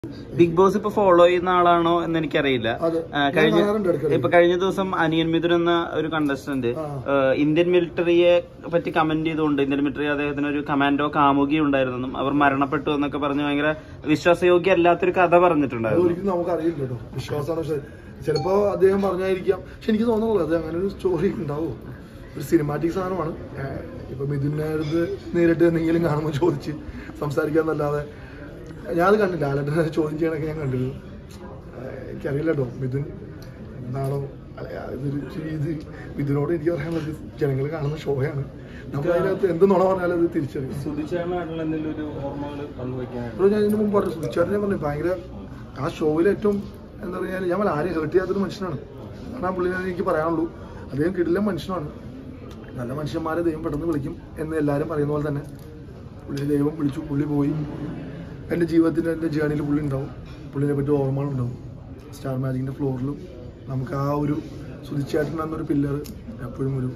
Big boss ഇപ്പൊ follow ചെയ്യുന്ന ആളാണോ എന്ന് എനിക്കറിയില്ല അതെ. ആ, ഞാൻ കഴിഞ്ഞ കാണാറുണ്ട് ഇടയ്ക്കിടയ്ക്ക്. ഇപ്പൊ കഴിഞ്ഞ ദിവസം അനിയൻ മിഥുൻ എന്ന ഒരു കണ്ടസ്റ്റന്റ് ആ. ഇന്ത്യൻ മിലിറ്ററിയെ പറ്റി കമന്റ് ചെയ്തുകൊണ്ട് ഇന്ത്യൻ മിലിറ്ററി അദ്ദേഹത്തിന് ഒരു കമാൻഡോ കാമുകി ഉണ്ടായിരുന്നെന്നും അവർ മരണപ്പെട്ടു എന്നൊക്കെ പറഞ്ഞ് ഭയങ്കര വിശ്വാസയോഗ്യ അല്ലാത്തൊരു കഥ അത് പറഞ്ഞിട്ടുണ്ടായിരുന്നു ഒരിക്കലും നമുക്ക് അറിയില്ല കേട്ടോ വിശ്വാസമാണ് പക്ഷെ ചിലപ്പോ അദ്ദേഹം പറഞ്ഞായിരിക്കാം പക്ഷെ എനിക്ക് തോന്നുന്നില്ല അത് അങ്ങനെ ഒരു സ്റ്റോറി ഉണ്ടാവും ഒരു സിനിമാറ്റിക് സാധനമാണ് ഏഹ് ഇപ്പൊ മിഥുനെ അടുത്ത് നേരിട്ട് എന്തെങ്കിലും കാണുമ്പോൾ ചോദിച്ച് സംസാരിക്കാന്നല്ലാതെ ഞാനത് കണ്ടില്ല ആളുടെ ചോദ്യം ചെയ്യണൊക്കെ ഞാൻ കണ്ടിരുന്നു ഏഹ് എനിക്കറിയില്ല കേട്ടോ മിഥുൻ എന്താണോ അല്ല, ഇതൊരു ഇത് മിഥുനോട് എനിക്ക് പറയാനുള്ളത് ജനങ്ങൾ കാണുന്ന ഷോയാണ് നമ്മൾ അതിനകത്ത് എന്ത് നുണ പറഞ്ഞാലും അത് തിരിച്ചറിയും സുധിച്ചേട്ടനായിട്ടുള്ള എന്തെങ്കിലും ഒരു ഓർമ്മകൾ പങ്കുവയ്ക്കാനായിട്ട് ഇപ്പോൾ ഞാൻ ഇതിന് മുമ്പ് പറഞ്ഞു സുചാരനെ പറഞ്ഞു ഭയങ്കര ആ ഷോയിൽ ഏറ്റവും എന്താ പറയുക ഞാൻ പറഞ്ഞ ആരെയും ഹേർട്ട് ചെയ്യാത്തൊരു മനുഷ്യനാണ് അതാണ് ആ പുള്ളിനെ എനിക്ക് പറയാനുള്ളൂ അദ്ദേഹം കിടില മനുഷ്യനാണ് നല്ല മനുഷ്യന്മാരെ ദൈവം പെട്ടെന്ന് വിളിക്കും എന്ന് എല്ലാവരും പറയുന്ന പോലെ തന്നെ പുള്ളിയെ ദൈവം വിളിച്ചു പുള്ളി പോയി എൻ്റെ ജീവിതത്തിൻ്റെ എൻ്റെ ജേണിയിൽ പുള്ളി ഉണ്ടാവും പുള്ളിനെ പറ്റി ഓർമ്മകളുണ്ടാവും സ്റ്റാർ മാജിക്കിൻ്റെ ഫ്ലോറിലും നമുക്ക് ആ ഒരു സുതിച്ചേട്ടൻ എന്നൊരു പില്ലർ എപ്പോഴും ഒരു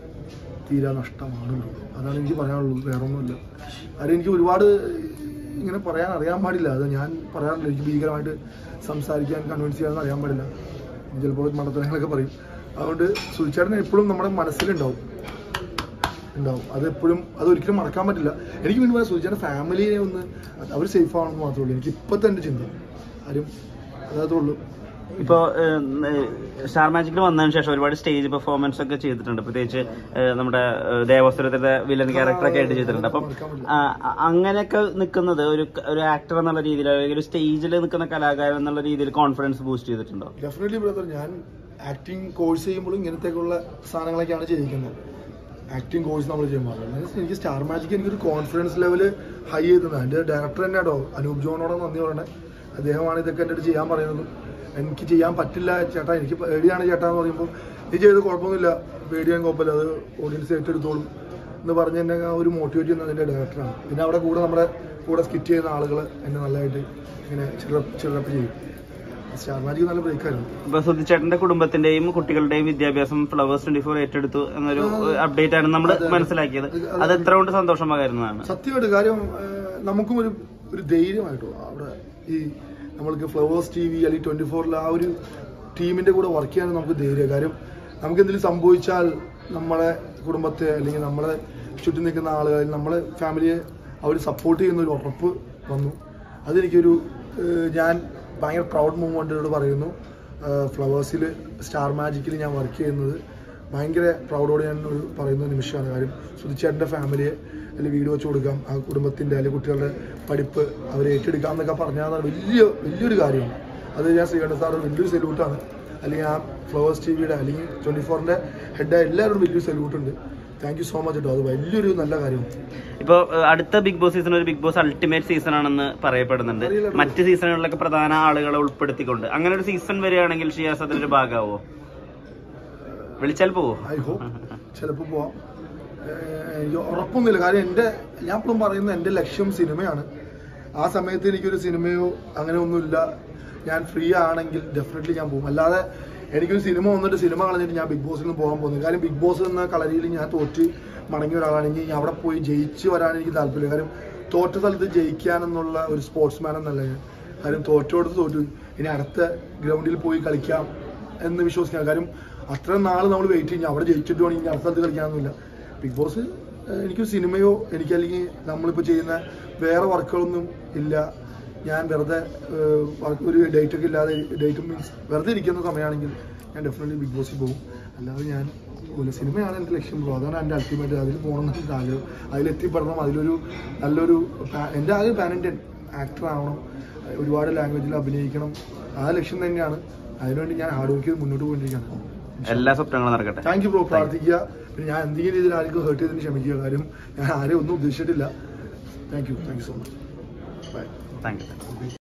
തീരാ നഷ്ടമാണല്ലോ അതാണ് എനിക്ക് പറയാനുള്ളത് വേറെ ഒന്നുമില്ല അത് എനിക്ക് ഒരുപാട് ഇങ്ങനെ പറയാൻ അറിയാൻ പാടില്ല അത് ഞാൻ പറയാറില്ല എനിക്ക് ഭീകരമായിട്ട് സംസാരിക്കാൻ കൺവിൻസ് ചെയ്യാൻ അറിയാൻ പാടില്ല ചിലപ്പോൾ മണ്ടത്തരങ്ങളൊക്കെ പറയും അതുകൊണ്ട് സുചേട്ടൻ എപ്പോഴും നമ്മുടെ മനസ്സിലുണ്ടാവും ഉണ്ടാവും അത് എപ്പോഴും അത് ഒരിക്കലും മറക്കാൻ പറ്റില്ല എനിക്ക് വേണ്ടി പറയാം സുചേട്ടൻ ഫാമിലിയെ ഒന്ന് അവർ സേഫ് ആണെന്ന് മാത്രമേ ഉള്ളൂ എനിക്ക് ഇപ്പോഴത്തെ എൻ്റെ ചിന്ത ആരും അതേ ഉള്ളൂ ഇപ്പോ സ്റ്റാർ മാജിക്കിൽ വന്നതിന് ശേഷം ഒരുപാട് സ്റ്റേജ് പെർഫോമൻസ് ഒക്കെ ചെയ്തിട്ടുണ്ട് പ്രത്യേകിച്ച് ഏഹ്, നമ്മുടെ ഏഹ്, ദേവസ്വരത്തിന്റെ വില്ലൻ ക്യാരക്ടറൊക്കെ ആയിട്ട് ചെയ്തിട്ടുണ്ട് അപ്പം ആ, അ- അങ്ങനെയൊക്കെ നിൽക്കുന്നത് ഒരു ഒരു ആക്ടർ എന്നുള്ള രീതിയിൽ അല്ലെങ്കിൽ ഒരു സ്റ്റേജിൽ നിൽക്കുന്ന കലാകാരൻ എന്നുള്ള രീതിയിൽ കോൺഫിഡൻസ് ബൂസ്റ്റ് ചെയ്തിട്ടുണ്ടോ ഡെഫിനറ്റ്ലി ബ്രദർ ഞാൻ ആക്ടിങ് കോഴ്സ് ചെയ്യുമ്പോഴും ഇങ്ങനത്തേക്കുള്ള സാധനങ്ങളൊക്കെയാണ് ചെയ്യിക്കുന്നത് ആക്ടിങ് കോഴ്സ് നമ്മൾ ചെയ്യുമ്പോൾ അതുകൊണ്ട് എനിക്ക് സ്റ്റാർ മാജിക്ക് എനിക്കൊരു കോൺഫിഡൻസ് ലെവൽ ഹൈ ചെയ്തത് എൻ്റെ ഡയറക്ടർ തന്നെ കേട്ടോ അനൂപ് ജോണോട് നന്ദി പറയണേ അദ്ദേഹമാണ് ഇതൊക്കെ എൻ്റെ അടുത്ത് ചെയ്യാൻ പറയുന്നത് എനിക്ക് ചെയ്യാൻ പറ്റില്ല ചേട്ടാ എനിക്ക് പേടിയാണ് ചേട്ടാ എന്ന് പറയുമ്പോൾ നീ ചെയ്ത് കുഴപ്പമൊന്നുമില്ല പേടിയാൻ കുഴപ്പമില്ല അത് ഓഡിയൻസ് ഏറ്റെടുത്തോളും എന്ന് പറഞ്ഞ് എന്നെ ആ ഒരു മോട്ടിവേറ്റ് ചെയ്യുന്നത് എൻ്റെ ഡയറക്ടറാണ് പിന്നെ അവിടെ കൂടെ നമ്മുടെ കൂടെ സ്കിറ്റ് ചെയ്യുന്ന ആളുകൾ എന്നെ നല്ലതായിട്ട് ഇങ്ങനെ ചിറപ്പ് ചിറപ്പ് ചെയ്യും സ്റ്റാർ മാജിക്ക് നല്ല ബ്രേക്കായിരുന്നു ഇപ്പൊ സുധിച്ചേട്ടന്റെ കുടുംബത്തിന്റെയും കുട്ടികളുടെയും വിദ്യാഭ്യാസം ഫ്ലവേഴ്സ് ട്വന്റി ഫോർ ഏറ്റെടുത്തു എന്നൊരു അപ്ഡേറ്റ് ആണ് നമ്മൾ മനസ്സിലാക്കിയത് അത് എത്ര കൊണ്ട് സന്തോഷം പകരുന്നതാണ് സത്യമായിട്ട് കാര്യം ഏഹ്, നമുക്കും ഒരു ഒരു ധൈര്യമായിട്ടോ അവിടെ ഈ നമ്മൾക്ക് ഫ്ലവേഴ്സ് ടി വി അല്ലെങ്കിൽ ട്വന്റി ഫോറിൽ ആ ഒരു ടീമിന്റെ കൂടെ വർക്ക് ചെയ്യാൻ നമുക്ക് ധൈര്യം കാര്യം നമുക്ക് എന്തെങ്കിലും സംഭവിച്ചാൽ നമ്മളെ കുടുംബത്തെ അല്ലെങ്കിൽ നമ്മളെ ചുറ്റും നിൽക്കുന്ന ആളുകൾ നമ്മളെ ഫാമിലിയെ അവർ സപ്പോർട്ട് ചെയ്യുന്ന ഒരു ഉറപ്പ് വന്നു അതെനിക്കൊരു ഏഹ്, ഞാൻ ഭയങ്കര പ്രൗഡ് മൂവ്മെൻറ്റോട് പറയുന്നു ഫ്ലവേഴ്സിൽ സ്റ്റാർ മാജിക്കിൽ ഞാൻ വർക്ക് ചെയ്യുന്നത് ഭയങ്കര പ്രൗഡോടെ ഞാൻ ഒരു പറയുന്ന നിമിഷമാണ് കാര്യം സുധിച്ചേട്ടൻ്റെ ഫാമിലിയെ അല്ലെങ്കിൽ വീട് വെച്ച് കൊടുക്കാം ആ കുടുംബത്തിൻ്റെ അല്ലെങ്കിൽ കുട്ടികളുടെ പഠിപ്പ് അവരെ ഏറ്റെടുക്കാം എന്നൊക്കെ പറഞ്ഞാൽ അത് വലിയ വലിയൊരു കാര്യമാണ് അത് ഞാൻ ശ്രീകണ്ഠ സാറ് വലിയൊരു സല്യൂട്ടാണ് അല്ലെങ്കിൽ ആ ഫ്ലവേഴ്സ് ടി വിയുടെ അല്ലെങ്കിൽ ട്വൻറ്റി ഫോറിൻ്റെ ഹെഡ് എല്ലാവരോടും വലിയൊരു സല്യൂട്ട് ഉണ്ട് താങ്ക് യു സോ മച്ച് കേട്ടോ അത് വലിയൊരു നല്ല കാര്യമാണ് ഇപ്പൊ ഏഹ്, അടുത്ത ബിഗ് ബോസ് സീസൺ ഒരു ബിഗ് ബോസ് അൾട്ടിമേറ്റ് സീസൺ ആണെന്ന് പറയപ്പെടുന്നുണ്ട് അറിയില്ല. മറ്റ് സീസണുകളിലൊക്കെ പ്രധാന ആളുകളെ ഉൾപ്പെടുത്തിക്കൊണ്ട് അങ്ങനെ ഒരു സീസൺ വരികയാണെങ്കിൽ ഷിയാസ് അതിലൊരു ഭാഗമാവോ വിളിച്ചാൽ പോവോ ഐ ഹോപ്പ് ചിലപ്പോൾ പോവാം ഏഹ് എനിക്ക് ഉറപ്പൊന്നുമില്ല കാര്യം എൻ്റെ ഞാൻ എപ്പോഴും പറയുന്നത് എൻ്റെ ലക്ഷ്യം സിനിമയാണ് ആ സമയത്ത് എനിക്കൊരു സിനിമയോ അങ്ങനെ ഒന്നുമില്ല ഞാൻ ഫ്രീ ആണെങ്കിൽ ഡെഫിനറ്റ്ലി ഞാൻ പോകും അല്ലാതെ എനിക്കൊരു സിനിമ വന്നിട്ട് സിനിമ കളഞ്ഞിട്ട് ഞാൻ ബിഗ് ബോസിൽ നിന്ന് പോകാൻ പോകുന്നത് കാര്യം ബിഗ് ബോസ് എന്ന കളരിയിൽ ഞാൻ തോറ്റ് മടങ്ങിയ ഒരാളാണെങ്കിൽ ഞാൻ അവിടെ പോയി ജയിച്ച് വരാൻ എനിക്ക് താല്പര്യമില്ല കാര്യം തോറ്റ സ്ഥലത്ത് ജയിക്കാനെന്നുള്ള ഒരു സ്പോർട്സ്മാൻ എന്നല്ല ഞാൻ കാര്യം തോറ്റോടത്ത് തോറ്റു ഇനി അടുത്ത ഗ്രൗണ്ടിൽ പോയി കളിക്കാം എന്ന് വിശ്വസിക്കാം കാര്യം അത്ര നാൾ നമ്മൾ വെയിറ്റ് ചെയ്യും അവിടെ ജയിച്ചിട്ട് വേണമെങ്കിൽ ഇനി അടുത്ത സ്ഥലത്ത് കളിക്കാനൊന്നുമില്ല ബിഗ് ബോസ് ഏഹ്, എനിക്കൊരു സിനിമയോ എനിക്ക് അല്ലെങ്കിൽ നമ്മളിപ്പോൾ ചെയ്യുന്ന വേറെ വർക്കുകളൊന്നും ഇല്ല ഞാൻ വെറുതെ ഏഹ്, work ഒരു ഡേറ്റ് ഒക്കെ ഇല്ലാതെ ഡേറ്റ് മീൻസ് വെറുതെ ഇരിക്കുന്ന സമയമാണെങ്കിൽ ഞാൻ ഡെഫിനറ്റ്ലി ബിഗ് ബോസിൽ പോകും അല്ലാതെ ഞാൻ ഒരു സിനിമയാണ് എനിക്ക് ലക്ഷ്യം പോകും അതാണ് എൻ്റെ അൾട്ടിമേറ്റ് അതിൽ പോകണം എന്ന് ആഗ്രഹം അതിലെത്തിപ്പെടണം അതിലൊരു നല്ലൊരു പാ- എൻ്റെ ആകെ പാൻ ഇന്ത്യൻ ആക്ടർ ആവണം ഒരുപാട് ലാംഗ്വേജിൽ അഭിനയിക്കണം ആ ലക്ഷ്യം തന്നെയാണ് അതിനുവേണ്ടി ഞാൻ ഹാർഡ് വർക്ക് ചെയ്ത് മുന്നോട്ട് പോയിരിക്കുകയാണ് എല്ലാ സ്വപ്നങ്ങളും നടക്കട്ടെ താങ്ക് യു ബ്രോ പ്രാർത്ഥിക്കുക പിന്നെ ഞാൻ എന്തെങ്കിലും രീതിയിൽ ആർക്കും ഹേർട്ട് ചെയ്തതിന് ക്ഷമിക്കുക കാര്യം ഞാൻ ആരെയും ഒന്നും ഉദ്ദേശിച്ചിട്ടില്ല thank you thank you so much bye thank U